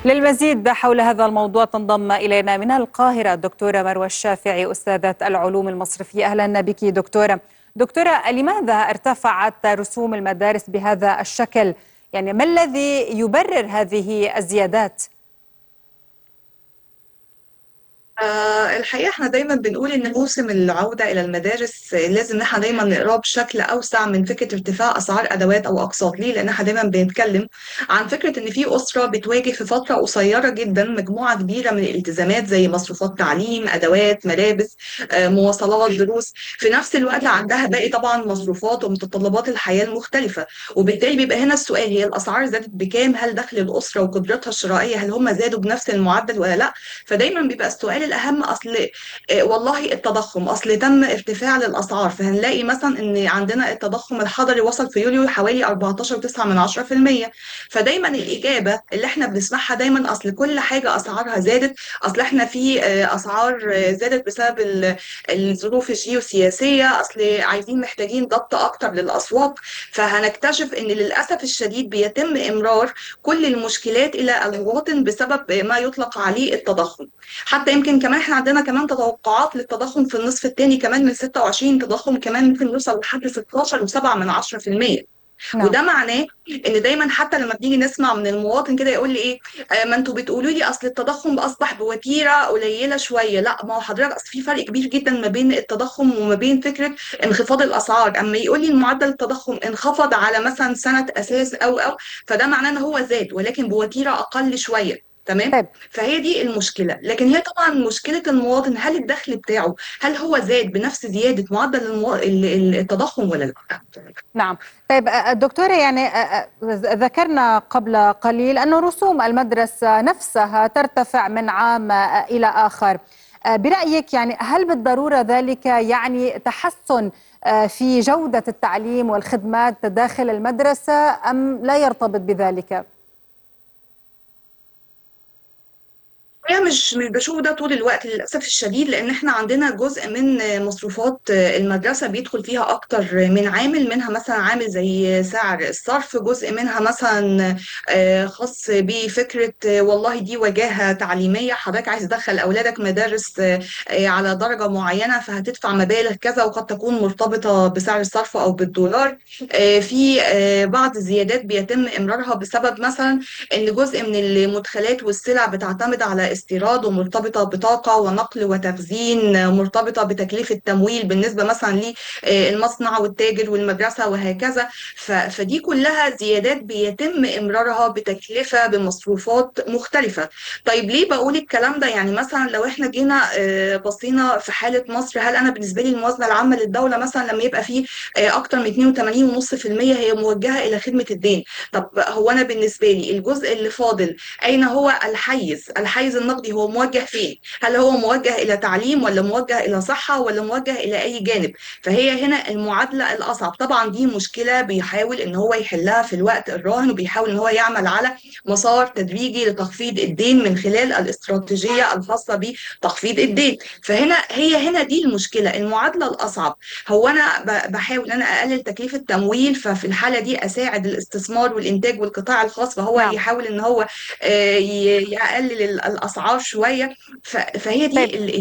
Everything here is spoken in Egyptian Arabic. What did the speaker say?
للمزيد حول هذا الموضوع تنضم إلينا من القاهرة الدكتورة مروى الشافعي أستاذة العلوم المصرفية أهلا بك دكتورة دكتورة لماذا ارتفعت رسوم المدارس بهذا الشكل؟ يعني ما الذي يبرر هذه الزيادات؟ آه الحقيقة احنا دايما بنقول ان موسم العودة الى المدارس آه، لازم ان احنا دايما نقراه بشكل اوسع من فكرة ارتفاع اسعار ادوات او اقساط ليه؟ لان احنا دايما بنتكلم عن فكرة ان في اسرة بتواجه في فترة قصيرة جدا مجموعة كبيرة من الالتزامات زي مصروفات تعليم، ادوات، ملابس، آه مواصلات، دروس، في نفس الوقت عندها باقي طبعا مصروفات ومتطلبات الحياة المختلفة، وبالتالي بيبقى هنا السؤال هي الاسعار زادت بكام؟ هل دخل الاسرة وقدرتها الشرائية هل هم زادوا بنفس المعدل ولا لا؟ فدايما بيبقى السؤال الاهم اصل آه، والله التضخم اصل تم ارتفاع للاسعار فهنلاقي مثلا ان عندنا التضخم الحضري وصل في يوليو حوالي 14.9 من 10% فدايما الاجابه اللي احنا بنسمعها دايما اصل كل حاجه اسعارها زادت اصل احنا في آه، اسعار آه، زادت بسبب ال- الظروف الجيوسياسيه اصل عايزين محتاجين ضبط اكتر للاسواق فهنكتشف ان للاسف الشديد بيتم امرار كل المشكلات الى المواطن بسبب ما يطلق عليه التضخم حتى يمكن كمان احنا عندنا كمان تتوقعات للتضخم في النصف الثاني كمان من 26 تضخم كمان ممكن يوصل لحد 16.7 من 10% نعم وده معناه ان دايما حتى لما بنيجي نسمع من المواطن كده يقول لي ايه آه ما انتوا بتقولوا لي اصل التضخم اصبح بوتيره قليله شويه لا ما هو حضرتك اصل في فرق كبير جدا ما بين التضخم وما بين فكره انخفاض الاسعار اما يقول لي معدل التضخم انخفض على مثلا سنه اساس او او فده معناه ان هو زاد ولكن بوتيره اقل شويه تمام طيب فهي دي المشكله لكن هي طبعا مشكله المواطن هل الدخل بتاعه هل هو زاد بنفس زياده معدل المو... ال- ال- التضخم ولا لا نعم طيب آه، الدكتورة يعني آه، آه، ذكرنا قبل قليل أن رسوم المدرسة نفسها ترتفع من عام آه، إلى آخر آه، برأيك يعني هل بالضرورة ذلك يعني تحسن آه، في جودة التعليم والخدمات داخل المدرسة أم لا يرتبط بذلك؟ هي مش مش بشوف ده طول الوقت للأسف الشديد لأن احنا عندنا جزء من مصروفات المدرسة بيدخل فيها أكتر من عامل منها مثلا عامل زي سعر الصرف جزء منها مثلا آه، خاص بفكرة آه، والله دي وجاهة تعليمية حضرتك عايز تدخل أولادك مدارس آه، آه، على درجة معينة فهتدفع مبالغ كذا وقد تكون مرتبطة بسعر الصرف أو بالدولار آه، في آه، بعض الزيادات بيتم إمرارها بسبب مثلا ان جزء من المدخلات والسلع بتعتمد على استيراد ومرتبطه بطاقه ونقل وتخزين مرتبطه بتكلفه تمويل بالنسبه مثلا للمصنع والتاجر والمدرسه وهكذا ف- فدي كلها زيادات بيتم امرارها بتكلفه بمصروفات مختلفه طيب ليه بقول الكلام ده يعني مثلا لو احنا جينا آه، بصينا في حاله مصر هل انا بالنسبه لي الموازنه العامه للدوله مثلا لما يبقى فيه آه، اكتر من 82.5% هي موجهه الى خدمه الدين طب هو انا بالنسبه لي الجزء اللي فاضل اين هو الحيز الحيز النقدي هو موجه فين هل هو موجه الى تعليم ولا موجه الى صحه ولا موجه الى اي جانب فهي هنا المعادله الاصعب طبعا دي مشكله بيحاول ان هو يحلها في الوقت الراهن وبيحاول ان هو يعمل على مسار تدريجي لتخفيض الدين من خلال الاستراتيجيه الخاصه بتخفيض الدين فهنا هي هنا دي المشكله المعادله الاصعب هو انا ب- بحاول ان انا اقلل تكلفه تمويل ففي الحاله دي اساعد الاستثمار والانتاج والقطاع الخاص فهو نعم يحاول ان هو آه، ي- يقلل ال- الاسعار شويه ف- فهي دي طيب ال-